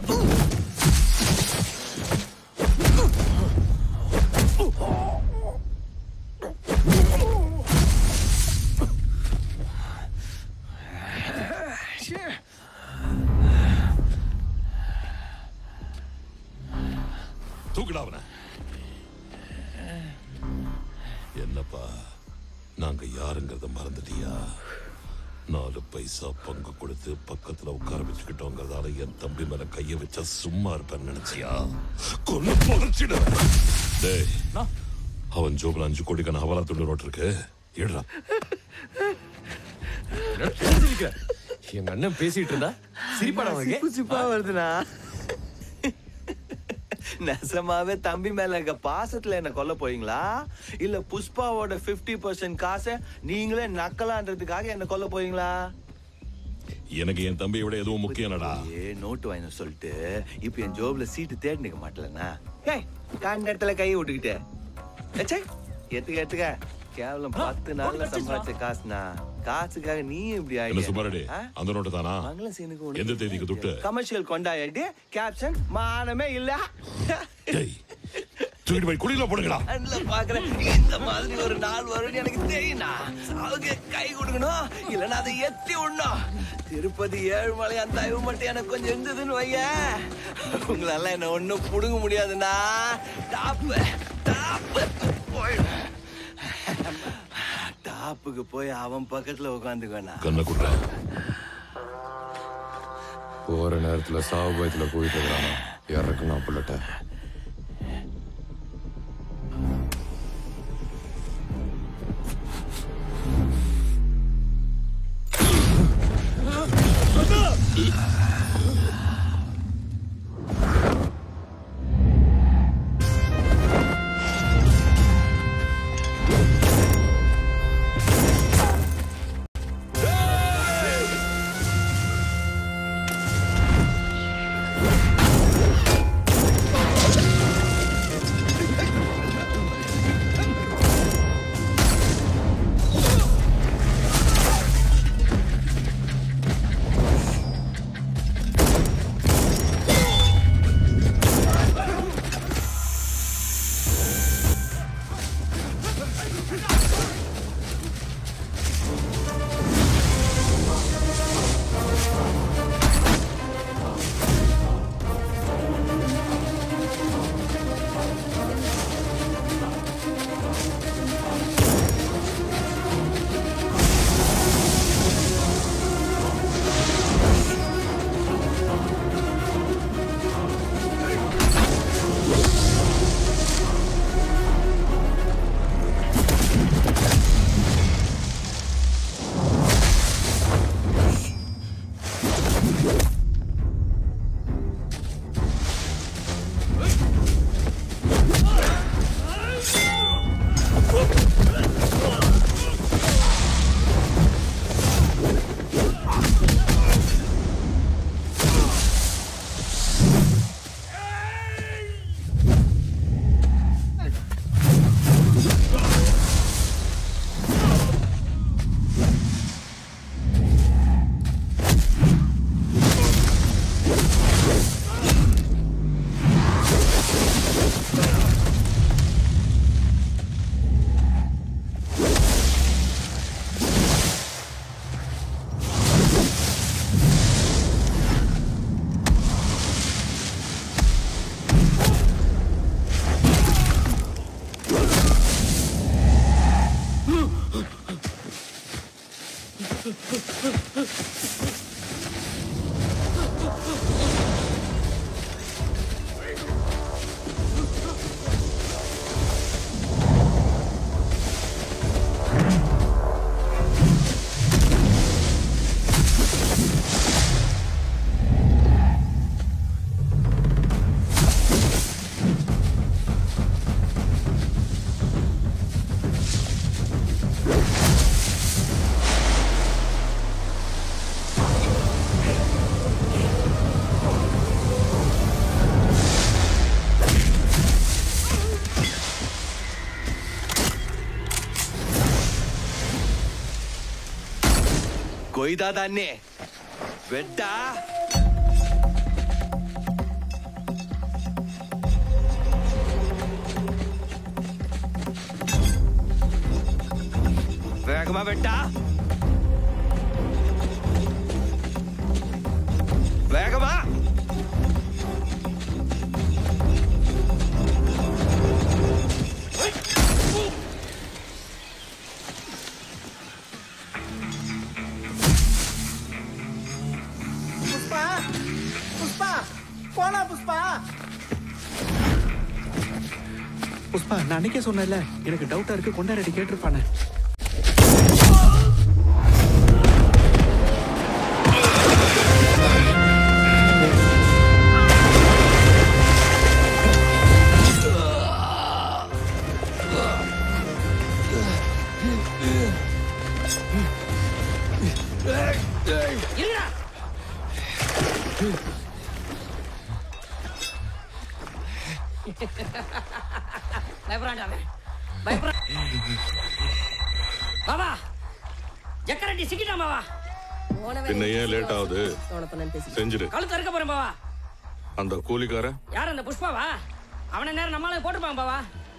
தூக்குடா அவனை என்னப்பா நாங்க யாருங்கிறத மறந்துட்டியா நாலு பைசா பங்கு கொடுத்து பக்கத்துல உட்கார வச்சுக்கிட்டோங்கிறதால என் தம்பி மேல கைய வச்சா சும்மா இருப்பேன்னு நினைச்சியா கொண்டு புதைச்சிடுவேன் டேய் அவன் ஜோபில் அஞ்சு கோடிக்கான ஹவாலா துண்டு நோட்டு இருக்கு எடுறா சிரிக்கிற எங்க அண்ணன் பேசிட்டு இருந்தா சிரிப்பாடா அவனுக்கு சிப்பு சிப்பா வருதுண்ணா நெசமாவே தம்பி மேல இருக்க பாசத்துல என்ன கொல்ல போறீங்களா இல்ல புஷ்பாவோட 50% பர்சன்ட் காசை நீங்களே நக்கலான்றதுக்காக என்ன கொல்ல போறீங்களா எனக்கு என் தம்பியை விட எதுவும் முக்கியம்டா ஏ நோட்டு வாங்கி சொல்லிட்டு இப்ப என் ஜோப்ல சீட்டு தேடி நிக்க மாட்டலண்ணா ஏய் கண்ட இடத்துல கை விட்டுக்கிட்டு ஏச்சே எத்துக்க எத்துக்க கேவலம் பத்து நாள்ல சம்பாதிச்ச காசுனா காசுக்காக நீ இப்படி என்ன சுமாரடி அந்த நோட்டு தானா மங்கள சீனுக்கு எந்த தேதிக்கு துட்டு கமர்ஷியல் கொண்டாடி கேப்ஷன் மானமே இல்ல தூக்கிட்டு போய் குடியில போடுங்கடா அதுல பாக்குறேன் இந்த மாதிரி ஒரு நாள் வரும்னு எனக்கு தெரியும்னா சாவுக்கு கை கொடுக்கணும் இல்லைன்னா அதை எத்தி விடணும் திருப்பதி ஏழுமலை அந்த தயவு மட்டும் எனக்கு கொஞ்சம் இருந்ததுன்னு வைய உங்களால என்ன ஒண்ணும் புடுங்க முடியாதுண்ணா டாப்பு டாப்பு போயிடும் டாப்புக்கு போய் அவன் பக்கத்துல உட்காந்துக்கோண்ணா கண்ணை குடுற போற நேரத்துல சாவு பயத்துல போயிட்டு இருக்கிறானா இறக்குனா புள்ளட்ட కొయ్యదా దాన్ని వెడ్డా வேகமா வெட்டா வேகமா புஷ்பா புஷ்பா போனா புஷ்பா புஷ்பா நான் அன்னைக்கே சொன்னேன்ல எனக்கு டவுட்டா இருக்கு கொண்டாடி கேட்டிருப்பானே இருடா பயப்படாண்டா அவன் பயப்படா பாபா ஜக்கரட்டி சிக்கிட்டான் பாபா பின்ன ஏன் லேட் ஆகுது செஞ்சிடு கழுத்து அறுக்க போறேன் பாவா அந்த கூலிக்கார யார் அந்த புஷ்பாவா அவனை நேரம் நம்மளால போட்டுப்பான் பாவா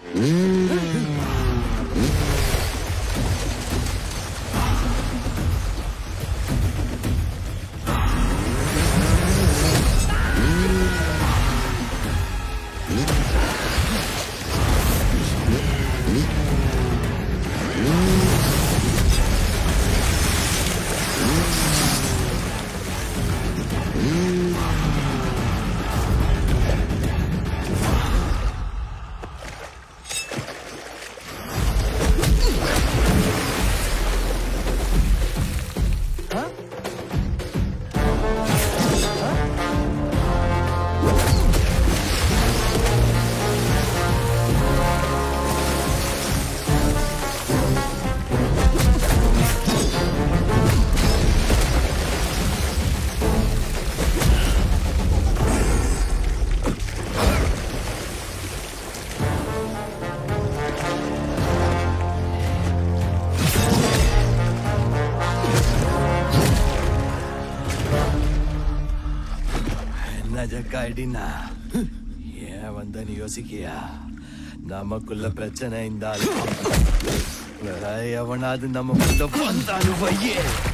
என்ன ஜக்கா ஐடினா ஏன் வந்தன்னு யோசிக்கியா நமக்குள்ள பிரச்சனை இருந்தாலும் வேற எவனாவது நமக்குள்ள வந்தாலும் வையே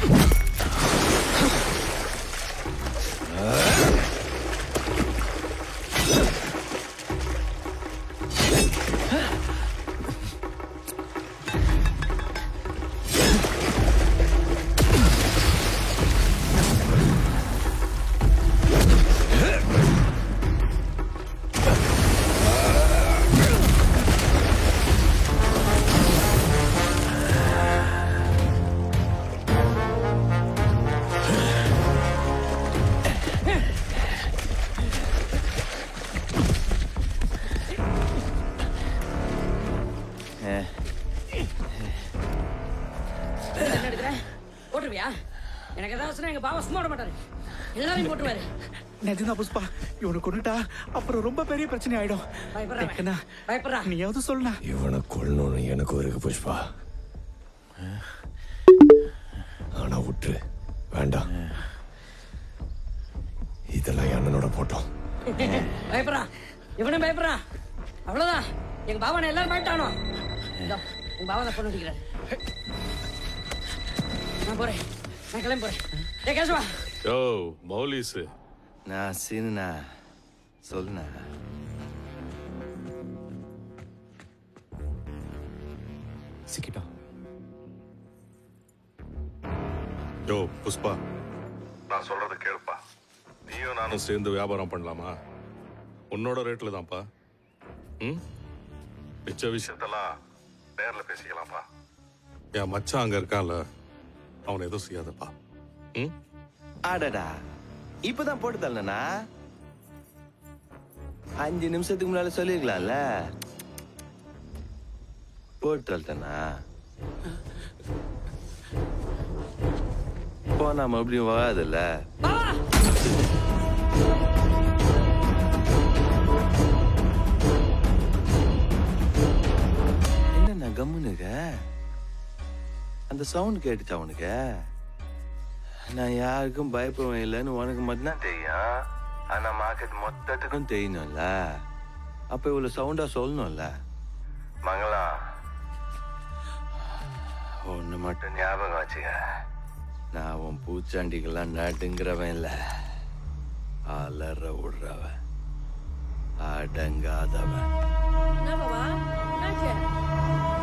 என்ன எடுக்கிற போட்டுருவியா எனக்கு ஏதாவது சொன்னா எங்க பாவா சும்மா விட மாட்டாரு எல்லாரையும் போட்டுருவாரு நிஜம்தான் புஷ்பா இவனை கொண்டுட்டா அப்புறம் ரொம்ப பெரிய பிரச்சனை ஆயிடும் பயப்படுறா அவன். டக்குனா, பயப்படுறா நீயாவது சொல்லுண்ணா இவனை கொல்லணும்னு எனக்கு இருக்கு புஷ்பா ஆனா விட்டுரு வேண்டாம் இதெல்லாம் என் அண்ணனோட போட்டோம் பயப்படுறா இவனும் பயப்படுறா அவ்வளவுதான் எங்க பாவனை எல்லாரும் பயட்டானோ இதோ, உங்க பாவா தான் பொண்ணு அடிக்கிறாரு நான் போறேன் நான் கிளம்பி போறேன் ஏ கேசவா யோ மௌலிஸ் நான் சீனுண்ணா சொல்லுண்ணா சிக்கிட்டோம் யோ புஷ்பா நான் சொல்றத கேளுப்பா நீயும் நானும் சேர்ந்து வியாபாரம் பண்ணலாமா உன்னோட ரேட்ல தான்ப்பா ம் மிச்ச விஷயத்தெல்லாம் நேர்ல பேசிக்கலாம்ப்பா என் மச்சான் அங்க இருக்கான்ல அவனை எதுவும் செய்யாதப்பா ம் ஆடடா இப்பதான் போட்டு தரலண்ணா அஞ்சு நிமிஷத்துக்கு முன்னால சொல்லிருக்கலாம்ல போட்டு தரட்டண்ணா போனா மறுபடியும் வராதுல்ல பாவா என்னண்ணா கம்முன்னு இருக்க அந்த சவுண்ட் கேட்டுச்சா உனக்கு நான் யாருக்கும் பயப்படுவேன் இல்லைன்னு உனக்கு மட்டும்தான் தெரியும் ஆனா மார்க்கெட் மொத்தத்துக்கும் தெரியணும்ல அப்ப இவ்வளவு சவுண்டா சொல்லணும்ல மங்களம் ஒண்ணு மட்டும் ஞாபகம் வச்சுக்க நான் உன் பூச்சாண்டிக்கெல்லாம் நடுங்கிறவன் இல்ல அலற விடுறவன் அடங்காதவன் என்ன பாவா என்னாச்சு